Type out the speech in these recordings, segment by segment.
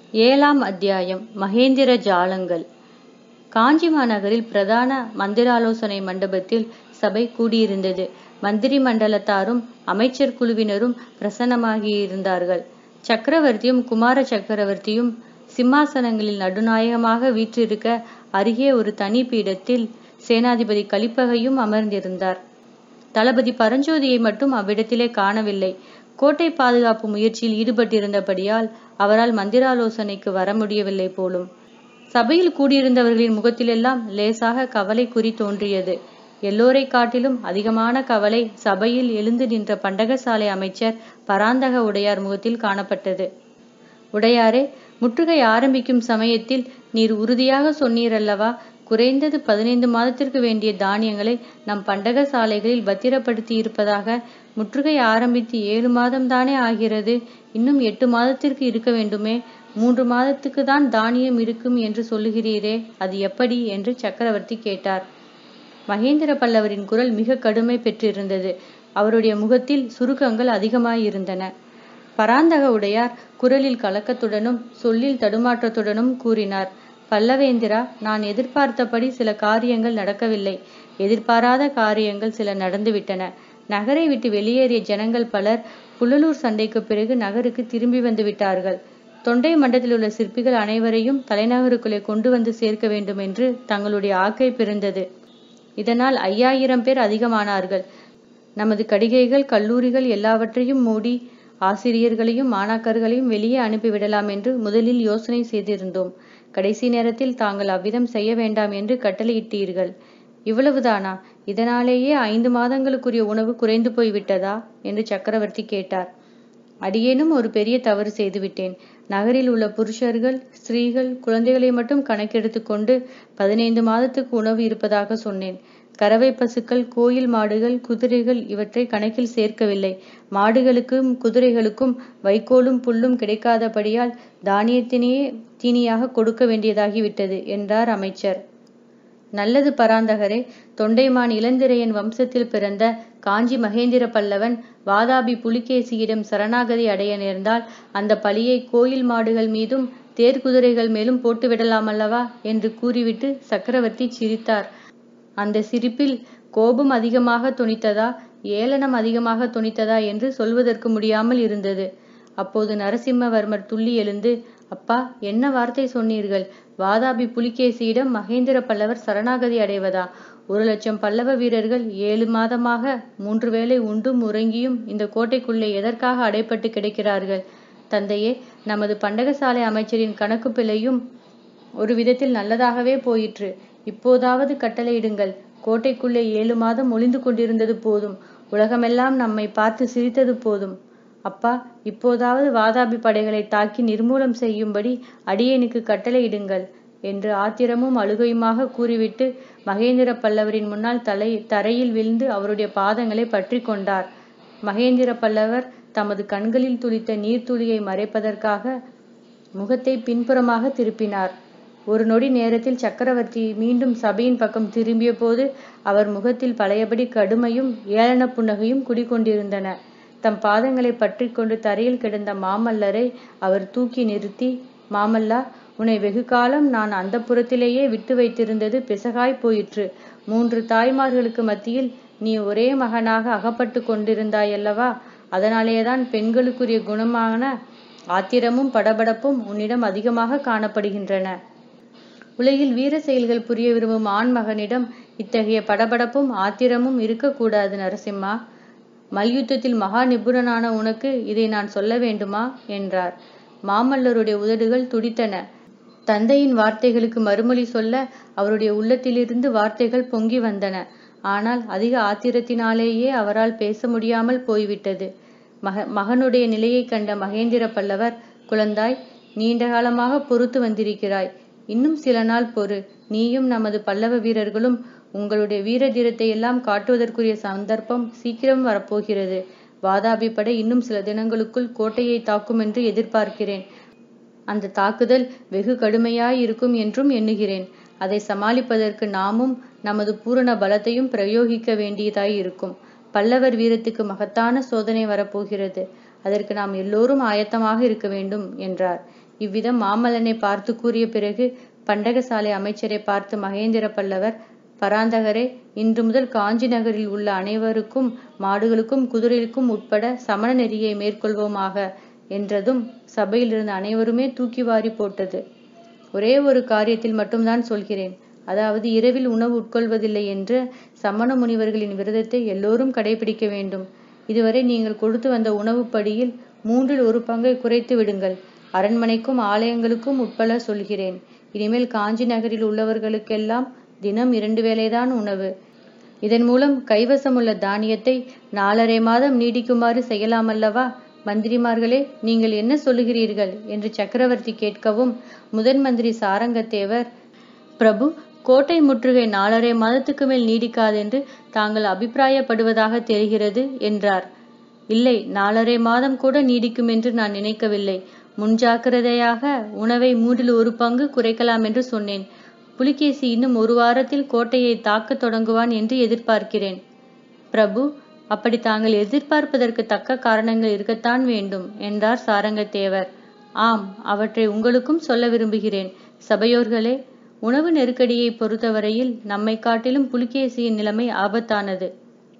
ஏழாம் அத்தியாயம் மகேந்திர ஜாலங்கள் காஞ்சி மாநகரில் பிரதான மந்திராலோசனை மண்டபத்தில் சபை கூடியிருந்தது மந்திரி மண்டலத்தாரும் அமைச்சர் குழுவினரும் பிரசன்னமாகியிருந்தார்கள் சக்கரவர்த்தியும் குமார சக்கரவர்த்தியும் சிம்மாசனங்களில் நடுநாயகமாக வீற்றிருக்க அருகே ஒரு தனி பீடத்தில் சேனாதிபதி கலிப்பகையும் அமர்ந்திருந்தார் தளபதி பரஞ்சோதியை மட்டும் அவ்விடத்திலே காணவில்லை கோட்டை பாதுகாப்பு முயற்சியில் ஈடுபட்டிருந்தபடியால் அவரால் மந்திராலோசனைக்கு வர முடியவில்லை போலும் சபையில் கூடியிருந்தவர்களின் முகத்திலெல்லாம் லேசாக கவலை குறி தோன்றியது எல்லோரை காட்டிலும் அதிகமான கவலை சபையில் எழுந்து நின்ற பண்டகசாலை அமைச்சர் பராந்தக உடையார் முகத்தில் காணப்பட்டது உடையாரே முற்றுகை ஆரம்பிக்கும் சமயத்தில் நீர் உறுதியாக சொன்னீரல்லவா குறைந்தது பதினைந்து மாதத்திற்கு வேண்டிய தானியங்களை நம் பண்டக சாலைகளில் பத்திரப்படுத்தி இருப்பதாக முற்றுகை ஆரம்பித்து ஏழு மாதம் தானே ஆகிறது இன்னும் எட்டு மாதத்திற்கு இருக்க வேண்டுமே மூன்று மாதத்துக்கு தான் தானியம் இருக்கும் என்று சொல்லுகிறீரே அது எப்படி என்று சக்கரவர்த்தி கேட்டார் மகேந்திர பல்லவரின் குரல் மிக கடுமை பெற்றிருந்தது அவருடைய முகத்தில் சுருக்கங்கள் அதிகமாயிருந்தன பராந்தக உடையார் குரலில் கலக்கத்துடனும் சொல்லில் தடுமாற்றத்துடனும் கூறினார் பல்லவேந்திரா நான் எதிர்பார்த்தபடி சில காரியங்கள் நடக்கவில்லை எதிர்பாராத காரியங்கள் சில நடந்துவிட்டன நகரை விட்டு வெளியேறிய ஜனங்கள் பலர் புள்ளலூர் சண்டைக்கு பிறகு நகருக்கு திரும்பி வந்து விட்டார்கள் தொண்டை மண்டலத்தில் உள்ள சிற்பிகள் அனைவரையும் தலைநகருக்குள்ளே கொண்டு வந்து சேர்க்க வேண்டும் என்று தங்களுடைய ஆக்கை பிறந்தது இதனால் ஐயாயிரம் பேர் அதிகமானார்கள் நமது கடிகைகள் கல்லூரிகள் எல்லாவற்றையும் மூடி ஆசிரியர்களையும் மாணாக்கர்களையும் வெளியே அனுப்பிவிடலாம் என்று முதலில் யோசனை செய்திருந்தோம் கடைசி நேரத்தில் தாங்கள் அவ்விதம் செய்ய வேண்டாம் என்று கட்டளையிட்டீர்கள் இவ்வளவுதானா இதனாலேயே ஐந்து மாதங்களுக்குரிய உணவு குறைந்து போய்விட்டதா என்று சக்கரவர்த்தி கேட்டார் அடியேனும் ஒரு பெரிய தவறு செய்துவிட்டேன் நகரில் உள்ள புருஷர்கள் ஸ்திரீகள் குழந்தைகளை மட்டும் கணக்கெடுத்து கொண்டு பதினைந்து மாதத்துக்கு உணவு இருப்பதாக சொன்னேன் கறவை பசுக்கள் கோயில் மாடுகள் குதிரைகள் இவற்றை கணக்கில் சேர்க்கவில்லை மாடுகளுக்கும் குதிரைகளுக்கும் வைக்கோலும் புல்லும் கிடைக்காதபடியால் தானியத்தினையே தீனியாக கொடுக்க வேண்டியதாகிவிட்டது என்றார் அமைச்சர் நல்லது பராந்தகரே தொண்டைமான் இளந்திரையன் வம்சத்தில் பிறந்த காஞ்சி மகேந்திர பல்லவன் வாதாபி புலிகேசியிடம் சரணாகதி அடைய நேர்ந்தால் அந்த பழியை கோயில் மாடுகள் மீதும் தேர்குதிரைகள் மேலும் போட்டு விடலாமல்லவா என்று கூறிவிட்டு சக்கரவர்த்தி சிரித்தார் அந்த சிரிப்பில் கோபம் அதிகமாக துணித்ததா ஏளனம் அதிகமாக துணித்ததா என்று சொல்வதற்கு முடியாமல் இருந்தது அப்போது நரசிம்மவர்மர் துள்ளி எழுந்து அப்பா என்ன வார்த்தை சொன்னீர்கள் வாதாபி புலிகேசியிடம் மகேந்திர பல்லவர் சரணாகதி அடைவதா ஒரு லட்சம் பல்லவ வீரர்கள் ஏழு மாதமாக மூன்று வேளை உண்டும் உறங்கியும் இந்த கோட்டைக்குள்ளே எதற்காக அடைப்பட்டு கிடக்கிறார்கள் தந்தையே நமது பண்டகசாலை அமைச்சரின் கணக்கு பிழையும் ஒரு விதத்தில் நல்லதாகவே போயிற்று இப்போதாவது கட்டளையிடுங்கள் கோட்டைக்குள்ளே ஏழு மாதம் ஒளிந்து கொண்டிருந்தது போதும் உலகமெல்லாம் நம்மை பார்த்து சிரித்தது போதும் அப்பா இப்போதாவது வாதாபி படைகளை தாக்கி நிர்மூலம் செய்யும்படி அடியேனுக்கு கட்டளையிடுங்கள் என்று ஆத்திரமும் அழுகையுமாக கூறிவிட்டு மகேந்திர பல்லவரின் முன்னால் தலை தரையில் விழுந்து அவருடைய பாதங்களை பற்றி கொண்டார் மகேந்திர பல்லவர் தமது கண்களில் துளித்த நீர்த்துளியை மறைப்பதற்காக முகத்தை பின்புறமாக திருப்பினார் ஒரு நொடி நேரத்தில் சக்கரவர்த்தி மீண்டும் சபையின் பக்கம் திரும்பிய போது அவர் முகத்தில் பழையபடி கடுமையும் ஏளன புன்னகையும் குடிகொண்டிருந்தன தம் பாதங்களை பற்றி கொண்டு தரையில் கிடந்த மாமல்லரை அவர் தூக்கி நிறுத்தி மாமல்லா உன்னை வெகு காலம் நான் அந்த புறத்திலேயே விட்டு வைத்திருந்தது பிசகாய் போயிற்று மூன்று தாய்மார்களுக்கு மத்தியில் நீ ஒரே மகனாக அகப்பட்டு கொண்டிருந்தாயல்லவா அதனாலேதான் பெண்களுக்குரிய குணமான ஆத்திரமும் படபடப்பும் உன்னிடம் அதிகமாக காணப்படுகின்றன உலகில் வீர செயல்கள் புரிய விரும்பும் ஆண் மகனிடம் இத்தகைய படபடப்பும் ஆத்திரமும் இருக்கக்கூடாது நரசிம்மா மல்யுத்தத்தில் மகா நிபுணனான உனக்கு இதை நான் சொல்ல வேண்டுமா என்றார் மாமல்லருடைய உதடுகள் துடித்தன தந்தையின் வார்த்தைகளுக்கு மறுமொழி சொல்ல அவருடைய உள்ளத்திலிருந்து வார்த்தைகள் பொங்கி வந்தன ஆனால் அதிக ஆத்திரத்தினாலேயே அவரால் பேச முடியாமல் போய்விட்டது மக மகனுடைய நிலையை கண்ட மகேந்திர பல்லவர் குழந்தாய் நீண்ட காலமாக பொறுத்து வந்திருக்கிறாய் இன்னும் சில நாள் பொறு நீயும் நமது பல்லவ வீரர்களும் உங்களுடைய வீர தீரத்தை எல்லாம் காட்டுவதற்குரிய சந்தர்ப்பம் சீக்கிரம் வரப்போகிறது வாதாபி படை இன்னும் சில தினங்களுக்குள் கோட்டையை தாக்கும் என்று எதிர்பார்க்கிறேன் அந்த தாக்குதல் வெகு கடுமையாயிருக்கும் என்றும் எண்ணுகிறேன் அதை சமாளிப்பதற்கு நாமும் நமது பூரண பலத்தையும் பிரயோகிக்க வேண்டியதாய் இருக்கும் பல்லவர் வீரத்துக்கு மகத்தான சோதனை வரப்போகிறது அதற்கு நாம் எல்லோரும் ஆயத்தமாக இருக்க வேண்டும் என்றார் இவ்விதம் மாமல்லனை பார்த்து கூறிய பிறகு பண்டகசாலை அமைச்சரை பார்த்து மகேந்திர பல்லவர் பராந்தகரே இன்று முதல் காஞ்சி நகரில் உள்ள அனைவருக்கும் மாடுகளுக்கும் குதிரைகளுக்கும் உட்பட சமண நெறியை மேற்கொள்வோமாக என்றதும் சபையில் இருந்த அனைவருமே தூக்கி வாரி போட்டது ஒரே ஒரு காரியத்தில் மட்டும்தான் சொல்கிறேன் அதாவது இரவில் உணவு உட்கொள்வதில்லை என்ற சமண முனிவர்களின் விரதத்தை எல்லோரும் கடைபிடிக்க வேண்டும் இதுவரை நீங்கள் கொடுத்து வந்த உணவுப்படியில் மூன்றில் ஒரு பங்கை குறைத்து விடுங்கள் அரண்மனைக்கும் ஆலயங்களுக்கும் உட்பட சொல்கிறேன் இனிமேல் காஞ்சி நகரில் உள்ளவர்களுக்கெல்லாம் தினம் இரண்டு வேளைதான் உணவு இதன் மூலம் கைவசமுள்ள தானியத்தை நாலரை மாதம் நீடிக்குமாறு செய்யலாமல்லவா மந்திரிமார்களே நீங்கள் என்ன சொல்லுகிறீர்கள் என்று சக்கரவர்த்தி கேட்கவும் முதன் மந்திரி சாரங்கத்தேவர் பிரபு கோட்டை முற்றுகை நாலரை மாதத்துக்கு மேல் நீடிக்காதென்று தாங்கள் அபிப்பிராயப்படுவதாக தெரிகிறது என்றார் இல்லை நாலரை மாதம் கூட நீடிக்கும் என்று நான் நினைக்கவில்லை முன்ஜாக்கிரதையாக உணவை மூன்றில் ஒரு பங்கு குறைக்கலாம் என்று சொன்னேன் புலிகேசி இன்னும் ஒரு வாரத்தில் கோட்டையை தாக்கத் தொடங்குவான் என்று எதிர்பார்க்கிறேன் பிரபு அப்படி தாங்கள் எதிர்பார்ப்பதற்கு தக்க காரணங்கள் இருக்கத்தான் வேண்டும் என்றார் சாரங்கத்தேவர் ஆம் அவற்றை உங்களுக்கும் சொல்ல விரும்புகிறேன் சபையோர்களே உணவு நெருக்கடியை பொறுத்தவரையில் நம்மை காட்டிலும் புலிகேசியின் நிலைமை ஆபத்தானது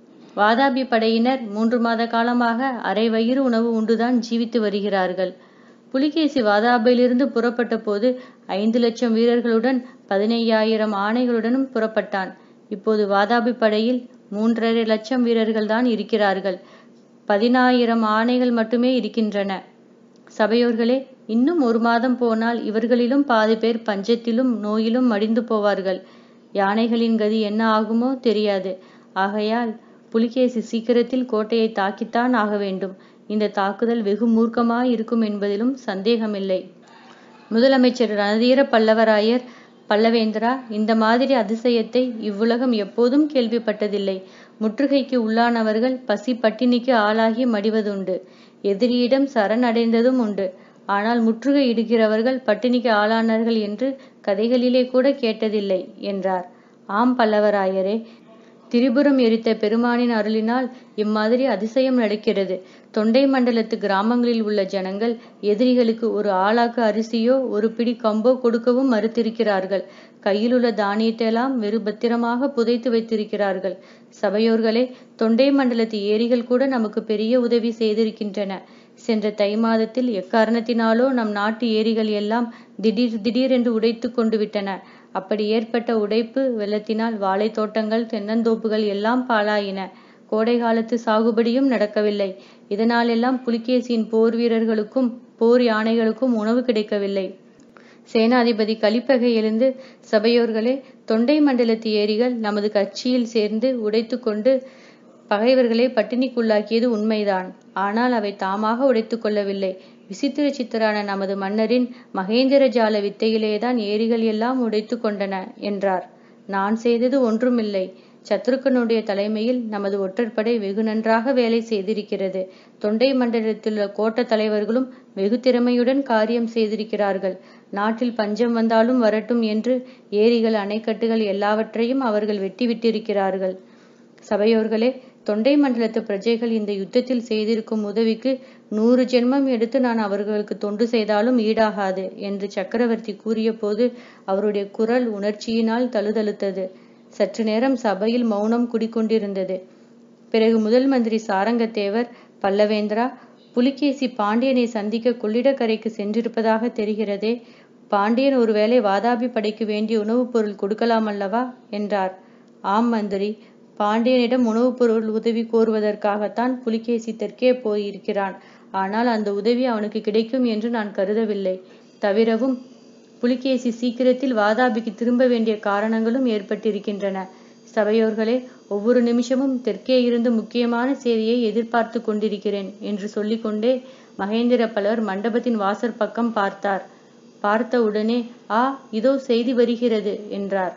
வாதாபி படையினர் மூன்று மாத காலமாக அரை வயிறு உணவு உண்டுதான் ஜீவித்து வருகிறார்கள் புலிகேசி வாதாபியிலிருந்து புறப்பட்ட போது ஐந்து லட்சம் வீரர்களுடன் பதினையாயிரம் ஆணைகளுடனும் புறப்பட்டான் இப்போது வாதாபி படையில் மூன்றரை லட்சம் வீரர்கள் தான் இருக்கிறார்கள் பதினாயிரம் ஆணைகள் மட்டுமே இருக்கின்றன சபையோர்களே இன்னும் ஒரு மாதம் போனால் இவர்களிலும் பாதி பேர் பஞ்சத்திலும் நோயிலும் மடிந்து போவார்கள் யானைகளின் கதி என்ன ஆகுமோ தெரியாது ஆகையால் புலிகேசி சீக்கிரத்தில் கோட்டையை தாக்கித்தான் ஆக வேண்டும் இந்த தாக்குதல் வெகு மூர்க்கமாய் இருக்கும் என்பதிலும் சந்தேகமில்லை முதலமைச்சர் ரணதீர பல்லவராயர் பல்லவேந்திரா இந்த மாதிரி அதிசயத்தை இவ்வுலகம் எப்போதும் கேள்விப்பட்டதில்லை முற்றுகைக்கு உள்ளானவர்கள் பசி பட்டினிக்கு ஆளாகி மடிவதுண்டு எதிரியிடம் சரணடைந்ததும் உண்டு ஆனால் முற்றுகை இடுகிறவர்கள் பட்டினிக்கு ஆளானார்கள் என்று கதைகளிலே கூட கேட்டதில்லை என்றார் ஆம் பல்லவராயரே திரிபுரம் எரித்த பெருமானின் அருளினால் இம்மாதிரி அதிசயம் நடக்கிறது தொண்டை மண்டலத்து கிராமங்களில் உள்ள ஜனங்கள் எதிரிகளுக்கு ஒரு ஆளாக்கு அரிசியோ ஒரு பிடி கம்போ கொடுக்கவும் மறுத்திருக்கிறார்கள் கையில் உள்ள தானியத்தையெல்லாம் வெறு பத்திரமாக புதைத்து வைத்திருக்கிறார்கள் சபையோர்களே தொண்டை மண்டலத்து ஏரிகள் கூட நமக்கு பெரிய உதவி செய்திருக்கின்றன சென்ற தை மாதத்தில் எக்காரணத்தினாலோ நம் நாட்டு ஏரிகள் எல்லாம் திடீர் திடீரென்று உடைத்து கொண்டு விட்டன அப்படி ஏற்பட்ட உடைப்பு வெள்ளத்தினால் வாழை தோட்டங்கள் தென்னந்தோப்புகள் எல்லாம் பாழாயின கோடை காலத்து சாகுபடியும் நடக்கவில்லை இதனாலெல்லாம் புலிகேசியின் போர் வீரர்களுக்கும் போர் யானைகளுக்கும் உணவு கிடைக்கவில்லை சேனாதிபதி கலிப்பகை எழுந்து சபையோர்களே தொண்டை மண்டலத்து ஏரிகள் நமது கட்சியில் சேர்ந்து உடைத்து கொண்டு பகைவர்களை பட்டினிக்குள்ளாக்கியது உண்மைதான் ஆனால் அவை தாமாக உடைத்து கொள்ளவில்லை விசித்திர சித்தரான நமது மன்னரின் மகேந்திர ஜால வித்தையிலேதான் ஏரிகள் எல்லாம் உடைத்து கொண்டன என்றார் நான் செய்தது ஒன்றுமில்லை சத்ருக்கனுடைய தலைமையில் நமது ஒற்றற்படை வெகு நன்றாக வேலை செய்திருக்கிறது தொண்டை மண்டலத்திலுள்ள கோட்ட தலைவர்களும் வெகு திறமையுடன் காரியம் செய்திருக்கிறார்கள் நாட்டில் பஞ்சம் வந்தாலும் வரட்டும் என்று ஏரிகள் அணைக்கட்டுகள் எல்லாவற்றையும் அவர்கள் வெட்டிவிட்டிருக்கிறார்கள் சபையோர்களே தொண்டை மண்டலத்து பிரஜைகள் இந்த யுத்தத்தில் செய்திருக்கும் உதவிக்கு நூறு ஜென்மம் எடுத்து நான் அவர்களுக்கு தொண்டு செய்தாலும் ஈடாகாது என்று சக்கரவர்த்தி கூறிய போது அவருடைய குரல் உணர்ச்சியினால் தழுதழுத்தது சற்று நேரம் சபையில் மௌனம் குடிக்கொண்டிருந்தது பிறகு முதல் மந்திரி சாரங்கத்தேவர் பல்லவேந்திரா புலிகேசி பாண்டியனை சந்திக்க கொள்ளிடக்கரைக்கு சென்றிருப்பதாக தெரிகிறதே பாண்டியன் ஒருவேளை வாதாபி படைக்கு வேண்டிய உணவுப் பொருள் கொடுக்கலாம் அல்லவா என்றார் ஆம் மந்திரி பாண்டியனிடம் உணவுப் பொருள் உதவி கோருவதற்காகத்தான் புலிகேசி தெற்கே போயிருக்கிறான் ஆனால் அந்த உதவி அவனுக்கு கிடைக்கும் என்று நான் கருதவில்லை தவிரவும் புலிகேசி சீக்கிரத்தில் வாதாபிக்கு திரும்ப வேண்டிய காரணங்களும் ஏற்பட்டிருக்கின்றன சபையோர்களே ஒவ்வொரு நிமிஷமும் தெற்கே இருந்து முக்கியமான செய்தியை எதிர்பார்த்து கொண்டிருக்கிறேன் என்று சொல்லிக்கொண்டே மகேந்திர பலர் மண்டபத்தின் வாசற் பக்கம் பார்த்தார் பார்த்த உடனே ஆ இதோ செய்தி வருகிறது என்றார்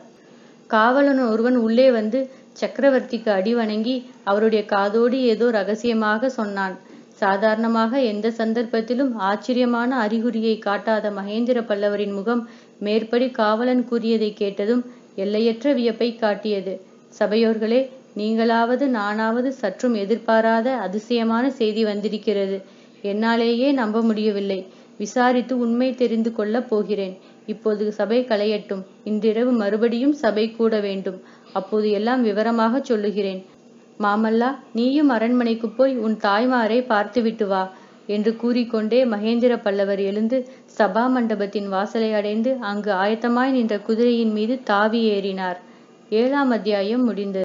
காவலன் ஒருவன் உள்ளே வந்து சக்கரவர்த்திக்கு அடி வணங்கி அவருடைய காதோடு ஏதோ ரகசியமாக சொன்னான் சாதாரணமாக எந்த சந்தர்ப்பத்திலும் ஆச்சரியமான அறிகுறியை காட்டாத மகேந்திர பல்லவரின் முகம் மேற்படி காவலன் கூறியதை கேட்டதும் எல்லையற்ற வியப்பை காட்டியது சபையோர்களே நீங்களாவது நானாவது சற்றும் எதிர்பாராத அதிசயமான செய்தி வந்திருக்கிறது என்னாலேயே நம்ப முடியவில்லை விசாரித்து உண்மை தெரிந்து கொள்ளப் போகிறேன் இப்போது சபை கலையட்டும் இன்றிரவு மறுபடியும் சபை கூட வேண்டும் அப்போது எல்லாம் விவரமாகச் சொல்லுகிறேன் மாமல்லா நீயும் அரண்மனைக்கு போய் உன் தாய்மாரை பார்த்துவிட்டு வா என்று கூறிக்கொண்டே மகேந்திர பல்லவர் எழுந்து சபா மண்டபத்தின் வாசலை அடைந்து அங்கு ஆயத்தமாய் நின்ற குதிரையின் மீது தாவி ஏறினார் ஏழாம் அத்தியாயம் முடிந்தது